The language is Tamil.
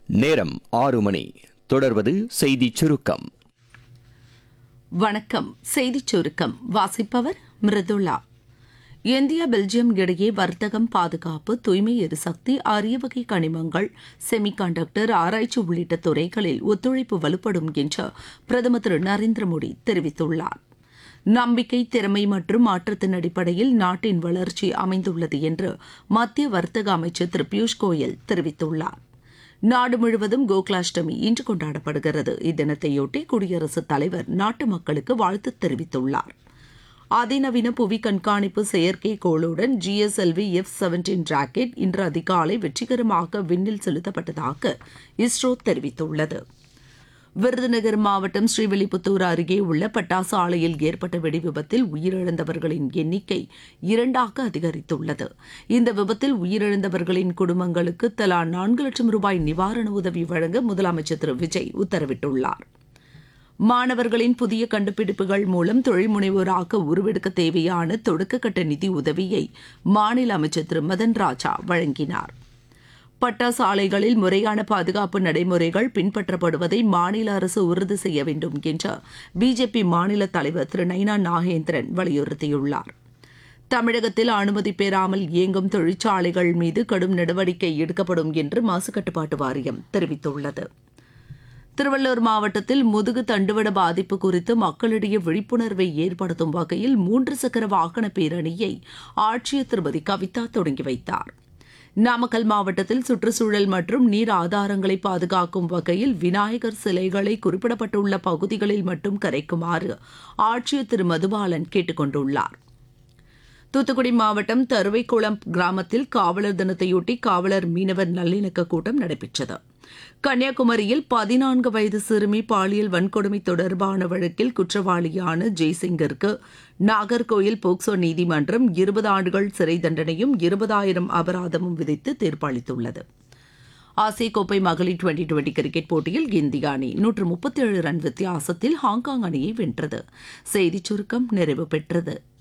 நேரம் ஆறு மணி தொடர்வது செய்திச் சுருக்கம் வணக்கம் செய்திச் சுருக்கம் வாசிப்பவர் மிருதுளா இந்தியா பெல்ஜியம் இடையே வர்த்தகம் பாதுகாப்பு தூய்மை எரிசக்தி அரிய வகை கனிமங்கள் செமிகண்டக்டர் ஆராய்ச்சி உள்ளிட்ட துறைகளில் ஒத்துழைப்பு வலுப்படும் என்று பிரதமர் திரு நரேந்திர மோடி தெரிவித்துள்ளார் நம்பிக்கை திறமை மற்றும் மாற்றத்தின் அடிப்படையில் நாட்டின் வளர்ச்சி அமைந்துள்ளது என்று மத்திய வர்த்தக அமைச்சர் திரு பியூஷ் கோயல் தெரிவித்துள்ளார் நாடு முழுவதும் கோகுலாஷ்டமி இன்று கொண்டாடப்படுகிறது இத்தினத்தையொட்டி குடியரசுத் தலைவர் நாட்டு மக்களுக்கு வாழ்த்து தெரிவித்துள்ளார் அதிநவீன புவி கண்காணிப்பு செயற்கைக்கோளுடன் ஜிஎஸ்எல்வி எஃப் செவன்டீன் ராக்கெட் இன்று அதிகாலை வெற்றிகரமாக விண்ணில் செலுத்தப்பட்டதாக இஸ்ரோ தெரிவித்துள்ளது விருதுநகர் மாவட்டம் ஸ்ரீவில்லிபுத்தூர் அருகே உள்ள பட்டாசு ஆலையில் ஏற்பட்ட வெடிவிபத்தில் உயிரிழந்தவர்களின் எண்ணிக்கை இரண்டாக அதிகரித்துள்ளது இந்த விபத்தில் உயிரிழந்தவர்களின் குடும்பங்களுக்கு தலா நான்கு லட்சம் ரூபாய் நிவாரண உதவி வழங்க முதலமைச்சர் திரு விஜய் உத்தரவிட்டுள்ளார் மாணவர்களின் புதிய கண்டுபிடிப்புகள் மூலம் தொழில் முனைவோராக உருவெடுக்க தேவையான தொடக்கக்கட்ட நிதி உதவியை மாநில அமைச்சர் திரு மதன் ராஜா வழங்கினார் பட்டாசு ஆலைகளில் முறையான பாதுகாப்பு நடைமுறைகள் பின்பற்றப்படுவதை மாநில அரசு உறுதி செய்ய வேண்டும் என்று பிஜேபி மாநில தலைவர் திரு நைனா நாகேந்திரன் வலியுறுத்தியுள்ளார் தமிழகத்தில் அனுமதி பெறாமல் இயங்கும் தொழிற்சாலைகள் மீது கடும் நடவடிக்கை எடுக்கப்படும் என்று மாசு கட்டுப்பாட்டு வாரியம் தெரிவித்துள்ளது திருவள்ளூர் மாவட்டத்தில் முதுகு தண்டுவட பாதிப்பு குறித்து மக்களிடையே விழிப்புணர்வை ஏற்படுத்தும் வகையில் மூன்று சக்கர வாகன பேரணியை ஆட்சியர் திருமதி கவிதா தொடங்கி வைத்தார் நாமக்கல் மாவட்டத்தில் சுற்றுச்சூழல் மற்றும் நீர் ஆதாரங்களை பாதுகாக்கும் வகையில் விநாயகர் சிலைகளை குறிப்பிடப்பட்டுள்ள பகுதிகளில் மட்டும் கரைக்குமாறு ஆட்சியர் திரு மதுபாலன் கேட்டுக் கொண்டுள்ளார் தூத்துக்குடி மாவட்டம் தருவைக்குளம் கிராமத்தில் காவலர் தினத்தையொட்டி காவலர் மீனவர் நல்லிணக்க கூட்டம் நடைபெற்றது கன்னியாகுமரியில் பதினான்கு வயது சிறுமி பாலியல் வன்கொடுமை தொடர்பான வழக்கில் குற்றவாளியான ஜெய்சிங்கிற்கு நாகர்கோயில் போக்சோ நீதிமன்றம் இருபது ஆண்டுகள் சிறை தண்டனையும் இருபதாயிரம் அபராதமும் விதித்து தீர்ப்பளித்துள்ளது ஆசிய கோப்பை மகளிர் டுவெண்டி டுவெண்டி கிரிக்கெட் போட்டியில் இந்திய அணி நூற்று முப்பத்தி ஏழு ரன் வித்தியாசத்தில் ஹாங்காங் அணியை வென்றது செய்திச் சுருக்கம் நிறைவு பெற்றது